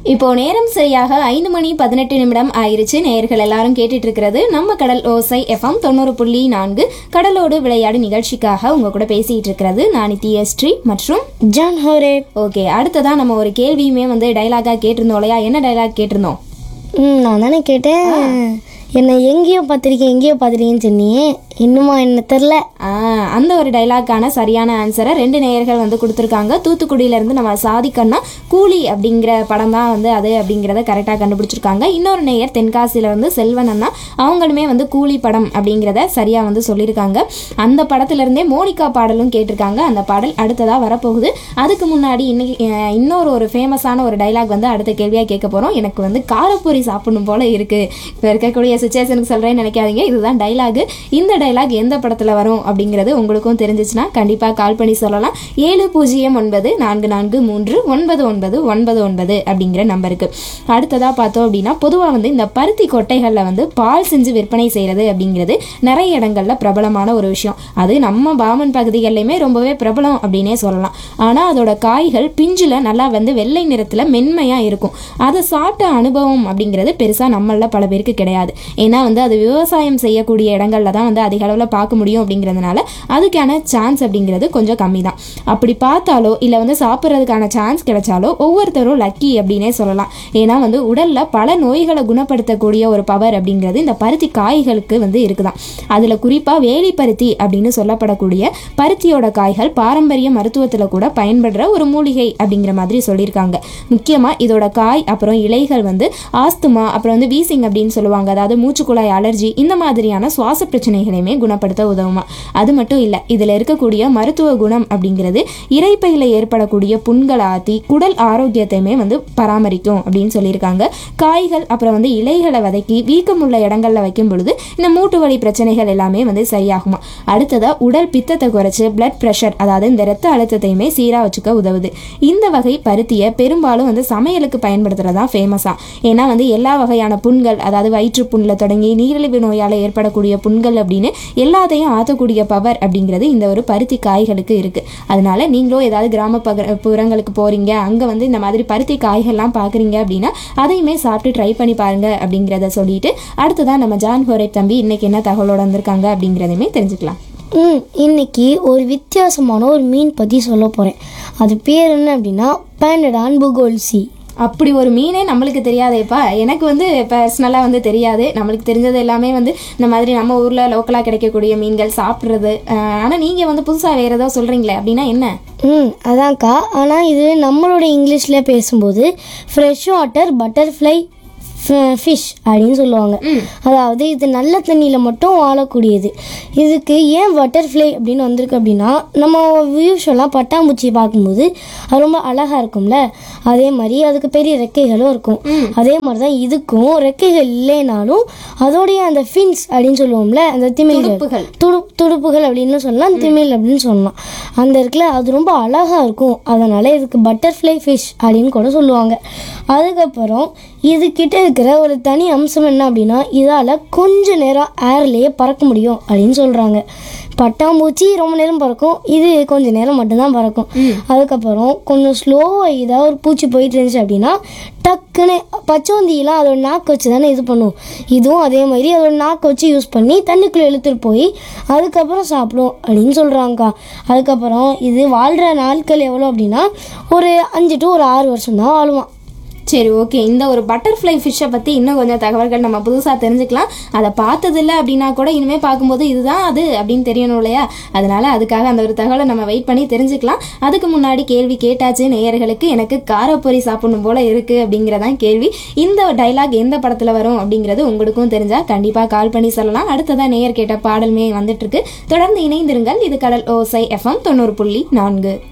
இப்போ நேரம் சரியாக ஐந்து மணி பதினெட்டு நிமிடம் ஆயிருச்சு நேயர்கள் எல்லாரும் கேட்டுட்டு இருக்கிறது நம்ம கடல் ஓசை எஃப்எம் தொண்ணூறு புள்ளி நான்கு கடலோடு விளையாடு நிகழ்ச்சிக்காக உங்க கூட பேசிட்டு இருக்கிறது நான் நித்யஸ்ரீ மற்றும் ஜான் ஹோரே ஓகே அடுத்ததா நம்ம ஒரு கேள்வியுமே வந்து டைலாகா கேட்டிருந்தோம் இல்லையா என்ன டைலாக் கேட்டிருந்தோம் ம் நான் தானே கேட்டேன் என்னை எங்கேயோ பார்த்துருக்கேன் எங்கேயோ பார்த்துருக்கேன்னு சொன்னியே இன்னுமா என்ன தெரில ஆ, அந்த ஒரு டைலாக்கான சரியான ஆன்சரை ரெண்டு நேயர்கள் வந்து கொடுத்துருக்காங்க தூத்துக்குடியிலேருந்து நம்ம சாதிக்கன்னா கூலி அப்படிங்கிற படம் தான் வந்து அது அப்படிங்கிறத கரெக்டாக கண்டுபிடிச்சிருக்காங்க இன்னொரு நேயர் தென்காசியில இருந்து செல்வன் அண்ணா அவங்களுமே வந்து கூலி படம் அப்படிங்கிறத சரியாக வந்து சொல்லியிருக்காங்க அந்த படத்துலேருந்தே மோனிகா பாடலும் கேட்டிருக்காங்க அந்த பாடல் அடுத்ததாக வரப்போகுது அதுக்கு முன்னாடி இன்னைக்கு அஹ், இன்னொரு ஒரு ஃபேமஸான ஒரு டைலாக் வந்து அடுத்த கேள்வியாக கேட்க போகிறோம் எனக்கு வந்து காரப்பூரி சாப்பிடணும் போல இருக்குது இப்போ இருக்கக்கூடிய சுச்சுவேஷனுக்கு சொல்கிறேன்னு நினைக்காதீங்க இதுதான் டைலாக் இந்த டைலாக் எந்த படத்தில் வரும் அப்படிங்கிறது உங்களுக்கும் தெரிஞ்சிச்சுன்னா கண்டிப்பாக கால் பண்ணி சொல்லலாம் ஏழு பூஜ்ஜியம் ஒன்பது நான்கு நான்கு மூன்று ஒன்பது ஒன்பது ஒன்பது ஒன்பது அப்படிங்கிற நம்பருக்கு அடுத்ததாக பார்த்தோம் அப்படின்னா பொதுவாக வந்து இந்த பருத்தி கொட்டைகளில் வந்து பால் செஞ்சு விற்பனை செய்கிறது அப்படிங்கிறது நிறைய இடங்கள்ல பிரபலமான ஒரு விஷயம் அது நம்ம பாமன் பகுதிகளிலுமே ரொம்பவே பிரபலம் அப்படின்னே சொல்லலாம் ஆனால் அதோட காய்கள் பிஞ்சில் நல்லா வந்து வெள்ளை நிறத்தில் மென்மையாக இருக்கும் அதை சாப்பிட்ட அனுபவம் அப்படிங்கிறது பெருசாக நம்மள பல பேருக்கு கிடையாது ஏன்னா வந்து அது விவசாயம் செய்யக்கூடிய இடங்கள்ல தான் வந்து அதிக அளவில் பார்க்க முடியும் அப்படிங்கிறதுனால அதுக்கான சான்ஸ் அப்படிங்கிறது கொஞ்சம் கம்மி தான் அப்படி பார்த்தாலோ இல்லை வந்து சாப்பிட்றதுக்கான சான்ஸ் கிடைச்சாலோ ஒவ்வொருத்தரும் லக்கி அப்படின்னே சொல்லலாம் ஏன்னா வந்து உடலில் பல நோய்களை குணப்படுத்தக்கூடிய ஒரு பவர் அப்படிங்கிறது இந்த பருத்தி காய்களுக்கு வந்து இருக்குதாம் அதில் குறிப்பாக வேலி பருத்தி அப்படின்னு சொல்லப்படக்கூடிய பருத்தியோட காய்கள் பாரம்பரிய மருத்துவத்தில் கூட பயன்படுற ஒரு மூலிகை அப்படிங்கிற மாதிரி சொல்லியிருக்காங்க முக்கியமாக இதோட காய் அப்புறம் இலைகள் வந்து ஆஸ்துமா அப்புறம் வந்து வீசிங் அப்படின்னு சொல்லுவாங்க அதாவது மூச்சுக்குழாய் அலர்ஜி இந்த மாதிரியான சுவாச பிரச்சனைகளையுமே குணப்படுத்த உதவுமா அது மட்டும் இல்லை இதில் இருக்கக்கூடிய மருத்துவ குணம் அப்படிங்கிறது இறைப்பையில் ஏற்படக்கூடிய புண்களை ஆற்றி குடல் ஆரோக்கியத்தையுமே வந்து பராமரிக்கும் அப்படின்னு சொல்லியிருக்காங்க காய்கள் அப்புறம் வந்து இலைகளை வதக்கி வீக்கமுள்ள இடங்கள்ல வைக்கும் பொழுது இந்த மூட்டு வலி பிரச்சனைகள் எல்லாமே வந்து சரியாகுமா அடுத்ததா உடல் பித்தத்தை குறைச்சு பிளட் ப்ரெஷர் அதாவது இந்த ரத்த அழுத்தத்தையுமே சீராக வச்சுக்க உதவுது இந்த வகை பருத்தியை பெரும்பாலும் வந்து சமையலுக்கு பயன்படுத்துறதா ஃபேமஸா ஏன்னா வந்து எல்லா வகையான புண்கள் அதாவது வயிற்று புண்ணில் தொடங்கி நீரிழிவு நோயால் ஏற்படக்கூடிய புண்கள் அப்படின்னு எல்லாத்தையும் ஆற்றக்கூடிய பவர் அப்படிங்கிறது இந்த ஒரு பருத்தி காய்களுக்கு இருக்கு அதனால நீங்களும் ஏதாவது கிராம பக புறங்களுக்கு போறீங்க அங்கே வந்து இந்த மாதிரி பருத்தி காய்கள்லாம் பார்க்குறீங்க அப்படின்னா அதையுமே சாப்பிட்டு ட்ரை பண்ணி பாருங்க அப்படிங்கிறத சொல்லிட்டு அடுத்ததான் நம்ம ஜான் ஹோரே தம்பி இன்னைக்கு என்ன தகவலோட வந்திருக்காங்க அப்படிங்கிறதையுமே தெரிஞ்சுக்கலாம் ம் இன்னைக்கு ஒரு வித்தியாசமான ஒரு மீன் பற்றி சொல்ல போகிறேன் அது பேர் என்ன அப்படின்னா பேண்டடான் புகோல்சி அப்படி ஒரு மீனே நம்மளுக்கு தெரியாதேப்பா எனக்கு வந்து பர்சனலாக வந்து தெரியாது நம்மளுக்கு தெரிஞ்சது எல்லாமே வந்து இந்த மாதிரி நம்ம ஊரில் லோக்கலாக கிடைக்கக்கூடிய மீன்கள் சாப்பிட்றது ஆனால் நீங்கள் வந்து புதுசாக வேறு ஏதோ சொல்கிறீங்களே அப்படின்னா என்ன ம் அதான்க்கா ஆனால் இது நம்மளோட இங்கிலீஷில் பேசும்போது ஃப்ரெஷ் வாட்டர் பட்டர்ஃப்ளை ஃபிஷ் அப்படின்னு சொல்லுவாங்க அதாவது இது நல்ல தண்ணியில் மட்டும் வாழக்கூடியது இதுக்கு ஏன் பட்டர்ஃப்ளை அப்படின்னு வந்திருக்கு அப்படின்னா நம்ம யூஸ்வலாக பட்டாம்பூச்சி பார்க்கும்போது அது ரொம்ப அழகாக இருக்கும்ல அதே மாதிரி அதுக்கு பெரிய ரெக்கைகளும் இருக்கும் அதே மாதிரி தான் இதுக்கும் ரெக்கைகள் இல்லைனாலும் அதோடைய அந்த ஃபின்ஸ் அப்படின்னு சொல்லுவோம்ல அந்த திமில்கள் துடுப்புகள். துடு துடுப்புகள் அப்படின்னு சொல்லலாம் திமில் அப்படின்னு சொல்லலாம் அந்த இருக்குல்ல அது ரொம்ப அழகாக இருக்கும் அதனால இதுக்கு பட்டர்ஃப்ளை ஃபிஷ் அப்படின்னு கூட சொல்லுவாங்க அதுக்கப்புறம் இதுகிட்ட இருக்கிற ஒரு தனி அம்சம் என்ன அப்படின்னா இதால் கொஞ்ச நேரம் ஏர்லேயே பறக்க முடியும் அப்படின்னு சொல்கிறாங்க பட்டாம்பூச்சி ரொம்ப நேரம் பறக்கும் இது கொஞ்ச நேரம் மட்டும்தான் பறக்கும் அதுக்கப்புறம் கொஞ்சம் ஸ்லோவாக ஏதாவது ஒரு பூச்சி போயிட்டு இருந்துச்சு அப்படின்னா டக்குன்னு பச்சோந்தியெல்லாம் அதோட நாக்கு வச்சு தானே இது பண்ணும் இதுவும் அதே மாதிரி அதோட நாக்கு வச்சு யூஸ் பண்ணி தண்ணிக்குள்ளே இழுத்துட்டு போய் அதுக்கப்புறம் சாப்பிடும் அப்படின்னு சொல்கிறாங்கக்கா அதுக்கப்புறம் இது வாழ்கிற நாட்கள் எவ்வளோ அப்படின்னா ஒரு அஞ்சு டு ஒரு ஆறு வருஷம் தான் வாழுவான் சரி ஓகே இந்த ஒரு பட்டர்ஃப்ளை ஃபிஷ்ஷை பற்றி இன்னும் கொஞ்சம் தகவல்கள் நம்ம புதுசாக தெரிஞ்சுக்கலாம் அதை பார்த்ததில்ல அப்படின்னா கூட இனிமேல் பார்க்கும்போது இதுதான் அது அப்படின்னு தெரியணும் இல்லையா அதனால அதுக்காக அந்த ஒரு தகவலை நம்ம வெயிட் பண்ணி தெரிஞ்சுக்கலாம் அதுக்கு முன்னாடி கேள்வி கேட்டாச்சு நேயர்களுக்கு எனக்கு காரப்பொரி சாப்பிடணும் போல இருக்கு அப்படிங்கிறதான் கேள்வி இந்த டைலாக் எந்த படத்தில் வரும் அப்படிங்கிறது உங்களுக்கும் தெரிஞ்சால் கண்டிப்பாக கால் பண்ணி சொல்லலாம் அடுத்ததான் நேயர் கேட்ட பாடலுமே வந்துட்டு இருக்கு தொடர்ந்து இணைந்திருங்கள் இது கடல் ஓசை எஃப்எம் தொண்ணூறு புள்ளி நான்கு